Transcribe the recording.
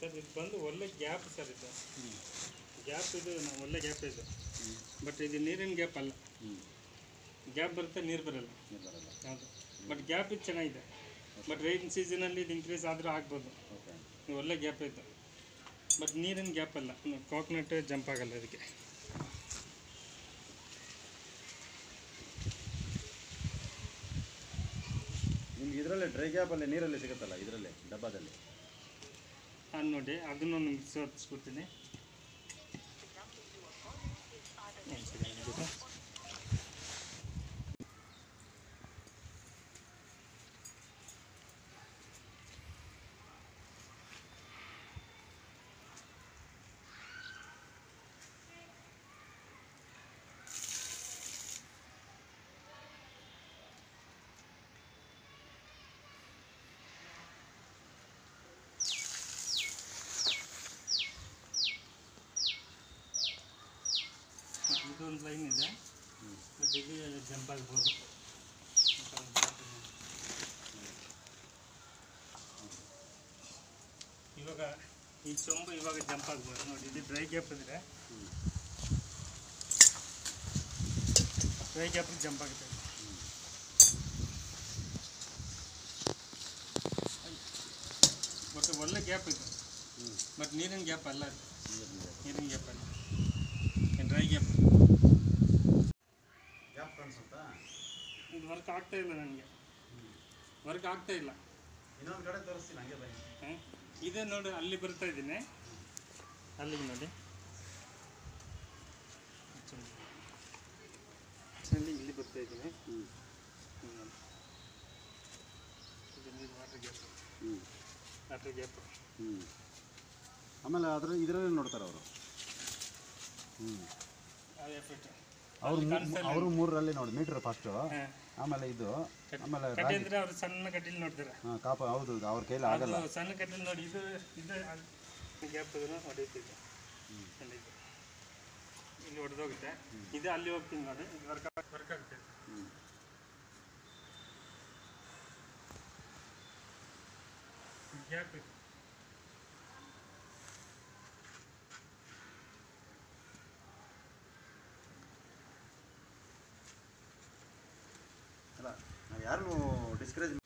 Sir ಇದು ಬಂದು ಒಳ್ಳೆ ಗ್ಯಾಪ್ ಸರ್ ಇದು ಗ್ಯಾಪ್ ಇದು ನ- ಒಳ್ಳೆ ಗ್ಯಾಪ್ ಇದು ಬಟ್ ಇದು ನೀರಿನ ಗ್ಯಾಪ್ ಅಲ್ಲ ಹ್ಞೂ ಗ್ಯಾಪ್ ಬರುತ್ತೆ ನೀರು ಬರಲ್ಲ ನೀರು ಬರಲ್ಲ ಹೌದು ಬಟ್ ಗ್ಯಾಪ್ ಇದು ಚೆನ್ನಾಗಿದೆ ಬಟ್ ರೈನ್ ಸೀಸನಲ್ಲಿ ಇದು ಇನ್ಕ್ರೀಸ್ ಆದರೂ ಆಗ್ಬೋದು ಓಕೆ ಇದು ಒಳ್ಳೆ ಗ್ಯಾಪ್ ಇದು ಬಟ್ ನೀರಿನ ಗ್ಯಾಪ್ ಅಲ್ಲ ಕೋಕೋನಟ್ ಜಂಪ್ ಆಗಲ್ಲ ಅದಕ್ಕೆ ನಿಮ್ಗೆ ಇದರಲ್ಲೇ ಡ್ರೈ ಗ್ಯಾಪಲ್ಲಿ ನೀರಲ್ಲಿ ಸಿಗುತ್ತಲ್ಲ ಇದರಲ್ಲಿ ಡಬ್ಬದಲ್ಲಿ ಅದು ನೋಡಿ ಅದನ್ನು ನಿಮ್ಗೆ ತೋರಿಸ್ಕೊಡ್ತೀನಿ ಒಂದ್ second ಬಿಡು. ಹ, ಇದೊಂದು ಲೈನ್ ಇದೆ ಬಟ್ ಇದು ಜಂಪ್ ಆಗ್ಬೋದು ಇವಾಗ ಈ ಚೊಂಬು ಇವಾಗ ಜಂಪ್ ಆಗ್ಬೋದು ನೋಡಿ ಇದು ಡ್ರೈ ಗ್ಯಾಪ್ ಇದ್ರೆ ಡ್ರೈ ಗ್ಯಾಪ್ ಜಂಪ್ ಆಗುತ್ತೆ ಬಟ್ ಒಳ್ಳೆ ಗ್ಯಾಪ್ ಇದು ಬಟ್ ನೀರಿನ ಗ್ಯಾಪ್ ಅಲ್ಲ ಇದು ನೀರಿನ ಗ್ಯಾಪ್ ಅಲ್ಲ ಡ್ರೈ ಗ್ಯಾಪ್ ಗ್ಯಾಪ್ ಕಾಣಿಸುತ್ತಾ ಇದು ವರ್ಕ್ ಆಗ್ತಾ ಇಲ್ಲ ನನಗೆ ವರ್ಕ್ ಆಗ್ತಾ ಇಲ್ಲ ಇನ್ನೊಂದು ಕಡೆ ತೋರಿಸ್ತೀನಿ ಹಂಗೆ ಬನ್ನಿ ಹ? ಇದೇ ನೋಡಿ ಅಲ್ಲಿ ಬರ್ತಾ ಇದ್ದೀನಿ ಅಲ್ಲಿಗೆ ನೋಡಿ ಅಲ್ಲಿ ಇಲ್ಲಿ ಬರ್ತಾ ಇದ್ದೀನಿ ಹ್ಞೂ ವಾಟರ್ ಗ್ಯಾಪ್ ಹ್ಞೂ ವಾಟರ್ ಗ್ಯಾಪ್ ಹ್ಞೂ ಆಮೇಲೆ ಅದ್ರ ಇದರಲ್ಲಿ ನೋಡ್ತಾರೆ ಅವರು ಹ್ಞೂ ಆ ಎಫೆಕ್ಟ್ ಅವರು ಅವರು ಮೂರರಲ್ಲಿ ನೋಡಿ ಮೀಟ್ರ್ ಫಸ್ಟು ಹಾಂ ಆಮೇಲೆ ಇದು ಆಮೇಲೆ ಕಡ್ಡಿ ಅಂದ್ರೆ ಅವ್ರು ಸಣ್ಣ ಕಡ್ಡಿಲಿ ನೋಡ್ತಾರೆ ಹಾಂ ಕಾಪ ಹೌದು ಅವ್ರ ಕೈಲಿ ಆಗಲ್ಲ ಅದು ಸಣ್ಣ ಕಡ್ಡಿಲಿ ನೋಡಿ ಇದು ಇದು ಗ್ಯಾಪ್ ಇದನ್ನು ಹೊಡೆಯುತ್ತಿದೆ ಅಲ್ಲಿ ಇದು. ಇಲ್ಲಿ ಹೊಡೆದೋಗುತ್ತೆ ಇದು ಅಲ್ಲಿ ಹೋಗ್ತೀನಿ ನೋಡಿ ಇದು ವರ್ಕ್ ವರ್ಕ್ ಆಗುತ್ತೆ ಹ್ಞೂ ಗ್ಯಾಪ್ ಇದೆ ಅಲ್ಲ ನಾವು ಯಾರನ್ನೂ ಡಿಸ್ಕರೇಜ್